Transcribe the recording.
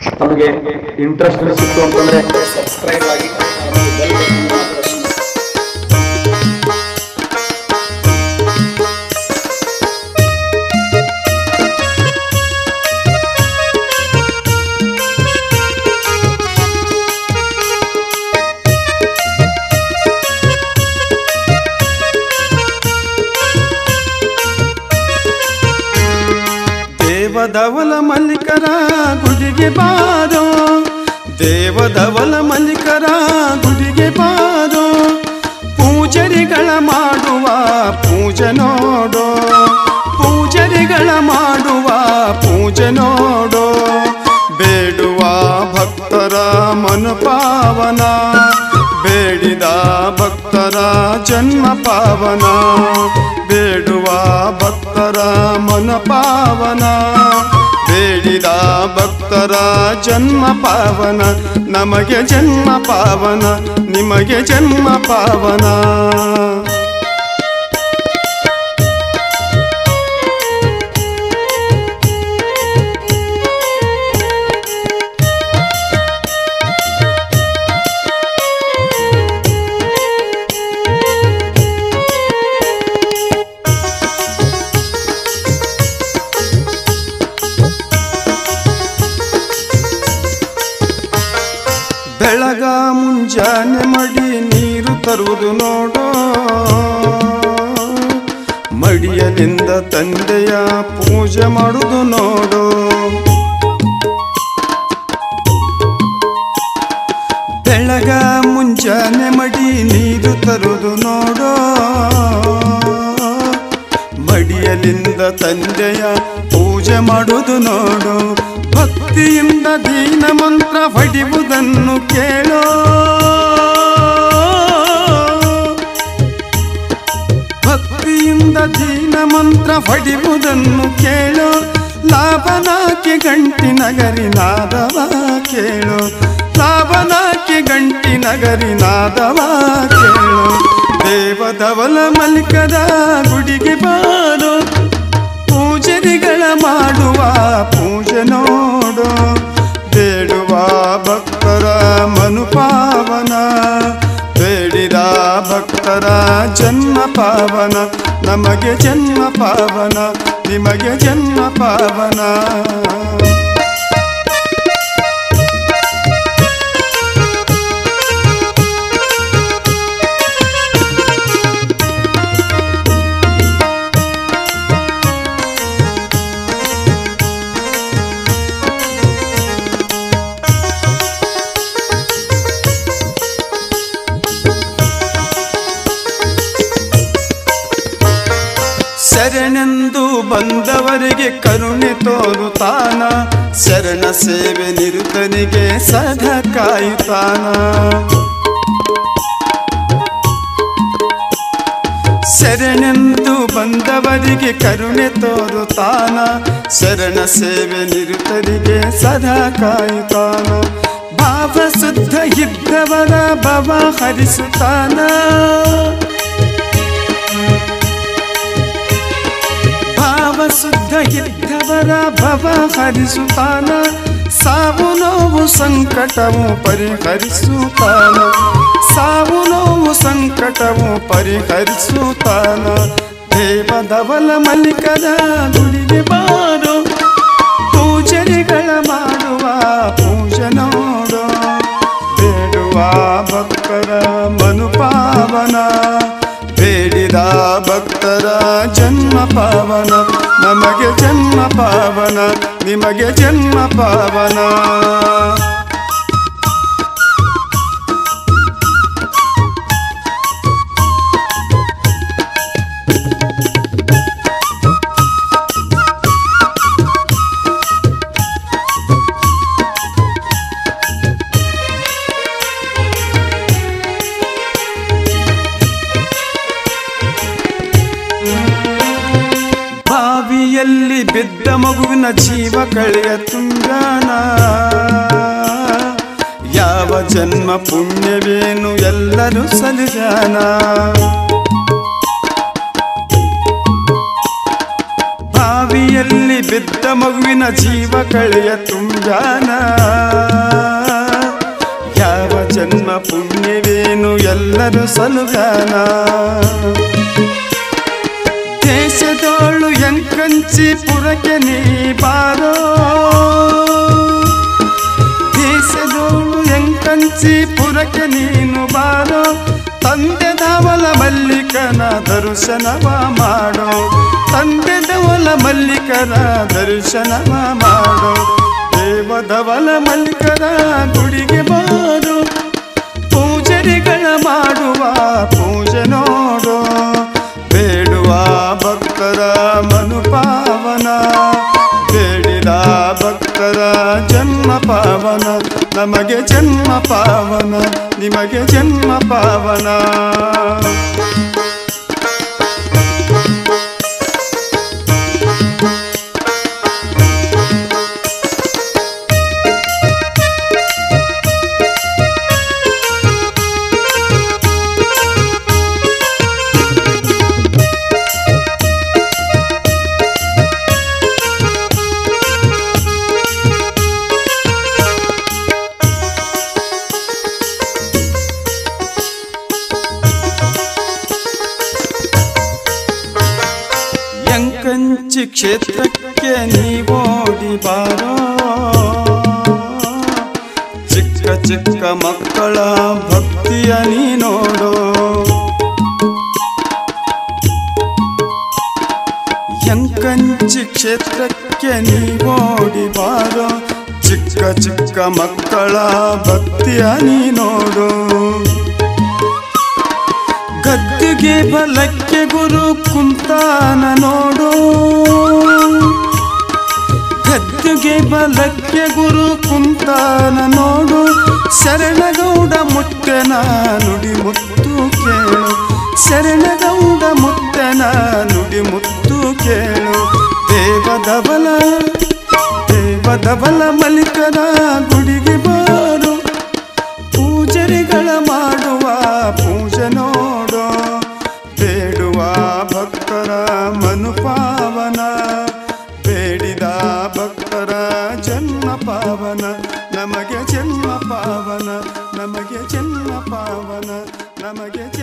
ತಮಗೆ ಇಂಟ್ರೆಸ್ಟ್ ಸಿಕ್ತು ಅಂತಂದ್ರೆ ಸಬ್ಸ್ಕ್ರೈಬ್ ಆಗಿ ಹಾಗೂ ಬೆಲ್ ಬಟನ್ ಮಾತ್ರ ಒತ್ತಿ. ದೇವದವಲ ಮಲ್ಲಿಕರ ಗುಡಿಗೆ ಬಾರೋ ದೇವದವಲ ಮಲ್ಲಿಕರ ಗುಡಿಗೆ ಬಾರೋ ಪೂಜರಿಗಳ ಮಾಡುವ ಪೂಜೆ ನೋಡೋ ಪೂಜರಿಗಳ ಮಾಡುವ ಪೂಜೆ ನೋಡೋ ಬೇಡುವ ಭಕ್ತರ ಮನುಪಾವನ ಬೇಡಿದ ಭಕ್ತರ ಜನ್ಮ ಪಾವನ ಬೇಡುವ ಭಕ್ತರ ಮನ ಪಾವನ ಬೇಡಿದ ಭಕ್ತರ ಜನ್ಮ ಪಾವನ ನಮಗೆ ಜನ್ಮ ಪಾವನ ನಿಮಗೆ ಜನ್ಮ ಪಾವನ ಬೆಳಗ ಮುಂಜಾನೆ ಮಡಿ ನೀರು ತರುವುದು ನೋಡೋ ಮಡಿಯಲಿಂದ ತಂದೆಯ ಪೂಜೆ ಮಾಡುವುದು ನೋಡೋ ಬೆಳಗ ಮುಂಜಾನೆ ಮಡಿ ನೀರು ತರುವುದು ನೋಡೋ ಮಡಿಯಲಿಂದ ತಂದೆಯ ಪೂಜೆ ಮಾಡುವುದು ನೋಡು ಭಕ್ತಿಯಿಂದ ದೀನ ಮಂತ್ರ ಹೊಡಿಯುವುದನ್ನು ಕೇಳೋ ಭಕ್ತಿಯಿಂದ ದೀನ ಮಂತ್ರ ಹೊಡಿಯುವುದನ್ನು ಕೇಳೋ ಲಾಭನಾಕಿ ಗಂಟಿ ನಗರಿ ನಾದವ ಕೇಳೋ ಲಾಭನಾಕಿ ಗಂಟಿ ನಗರಿ ನಾದವ ಕೇಳೋ ದೇವದವಲ ಮಲಿಕದ ಗುಡಿಗೆ ಬಾರೋ ಪೂಜರಿಗಳ ಮಾಡುವ ಪೂಜೆ ನೋಡು ಬೇಡುವ ಭಕ್ತರ ಮನುಪಾವನ ಬೇಡಿದ ಭಕ್ತರ ಜನ್ಮ ಪಾವನ ನಮಗೆ ಜನ್ಮ ಪಾವನ ನಿಮಗೆ ಜನ್ಮ ಪಾವನ ಶರಣೆಂದು ಬಂದವರಿಗೆ ಕರುಣೆ ತೋರುತ್ತಾನ ಶರಣ ಸೇವೆ ನಿರುತನಿಗೆ ಸದಾ ಕಾಯುತ್ತಾನ ಶರಣೆಂದು ಬಂದವರಿಗೆ ಕರುಣೆ ತೋರುತ್ತಾನ ಶರಣ ಸೇವೆ ನಿರುತರಿಗೆ ಸದಾ ಕಾಯುತ್ತಾನ ಭಾವ ಶುದ್ಧ ಇದ್ದವರ ಭವ ಹರಿಸುತ್ತಾನ ಭಾವ ಶುದ್ಧ ಇದ್ದವರ ಭವ ಹರಿಸುತ್ತಾನ ಸಾವು ನೋವು ಸಂಕಟವು ಪರಿಹರಿಸುತ್ತಾನ ಸಾವು ನೋವು ಸಂಕಟವು ಪರಿಹರಿಸುತ್ತಾನ ದೇವದವಲ ಮಲ್ಲಿಕದ ಗುಡಿಗೆ ಬಾರೋ ಪೂಜರಿಗಳ ಮಾಡುವ ಪೂಜೆ ನೋಡೋ ಬೇಡುವ ಭಕ್ತರ ಮನುಪಾವನ ಬೇಡಿದ ಭಕ್ತರ ಜನ್ಮ ಪಾವನ ನಮಗೆ ಜನ್ಮ ಪಾವನ ನಿಮಗೆ ಜನ್ಮ ಪಾವನ ಬಾವಿಯಲ್ಲಿ ಬಿದ್ದ ಮಗುವಿನ ಜೀವ ಕಳೆಯ ತುಂಗಾನ ಯಾವ ಜನ್ಮ ಪುಣ್ಯವೇನು ಎಲ್ಲರೂ ಸಲಿಜಾನ ಬಾವಿಯಲ್ಲಿ ಬಿದ್ದ ಮಗುವಿನ ಜೀವ ಕಳೆಯ ತುಂಗಾನ ಎಲ್ಲರೂ ಸಲುಗಾನ ದೇಶದೋಳು ಎಂಕಂಚಿ ಪುರಕ್ಕೆ ನೀ ಬಾರೋ ದೇಶದೋಳು ಎಂಕಂಚಿ ಪುರಕ್ಕೆ ನೀನು ಬಾರೋ ತಂದೆ ಧವಲ ಮಲ್ಲಿಕನ ದರ್ಶನವ ಮಾಡೋ ತಂದೆ ಧವಲ ಮಲ್ಲಿಕನ ದರ್ಶನವ ಮಾಡೋ ದೇವಧವಲ ಮಲ್ಲಿಕರ ಗುಡಿಗೆ ಬಾರೋ ಪೂಜರಿಗಳ ಮಾಡುವ ಪೂಜೆ ನೋಡೋ ಬೇಡುವ ಭಕ್ತರ ಮನುಪಾವನ ಬೇಡಿದ ಭಕ್ತರ ಜನ್ಮ ಪಾವನ ನಮಗೆ ಜನ್ಮ ಪಾವನ ನಿಮಗೆ ಜನ್ಮ ಪಾವನ ಎಂಕಂಚಿ ಕ್ಷೇತ್ರಕ್ಕೆ ನೀವೋಡಿ ಬಾರೋ ಚಿಕ್ಕ ಚಿಕ್ಕ ಮಕ್ಕಳ ಭಕ್ತಿಯ ನೀ ನೋಡೋ ಎಂಕಂಚಿ ಕ್ಷೇತ್ರಕ್ಕೆ ನೀವೋಡಿ ಬಾರೋ ಚಿಕ್ಕ ಚಿಕ್ಕ ಮಕ್ಕಳ ಭಕ್ತಿಯ ನೀ ನೋಡೋ ಗದ್ದುಗೆ ಬಲಕ್ಕೆ ಗುರು ಕುಂತಾನ ನೋಡು ಗದ್ದುಗೆ ಬಲಕ್ಕೆ ಗುರು ಕುಂತಾನ ನೋಡು ಶರಣಗೌಡ ಮುಟ್ಟನ ನುಡಿ ಮುತ್ತು ಕೇಳು ಶರಣಗೌಡ ಮುಟ್ಟನ ನುಡಿ ಮುತ್ತು ಕೇಳು ದೇವದಬಲ ದೇವದಬಲ ಮಲಿಕನ ಗುಡಿಗೆ ಬಾರು ಪೂಜರಿಗಳ ಮಾಡುವ ಪೂಜೆ ನೋಡೋ ಬೇಡುವ ಭಕ್ತರ ಮನುಪಾವನ ಬೇಡಿದ ಭಕ್ತರ ಜನ್ಮ ಪಾವನ ನಮಗೆ ಜನ್ಮ ಪಾವನ ನಮಗೆ ಜನ್ಮ ಪಾವನ ನಮಗೆ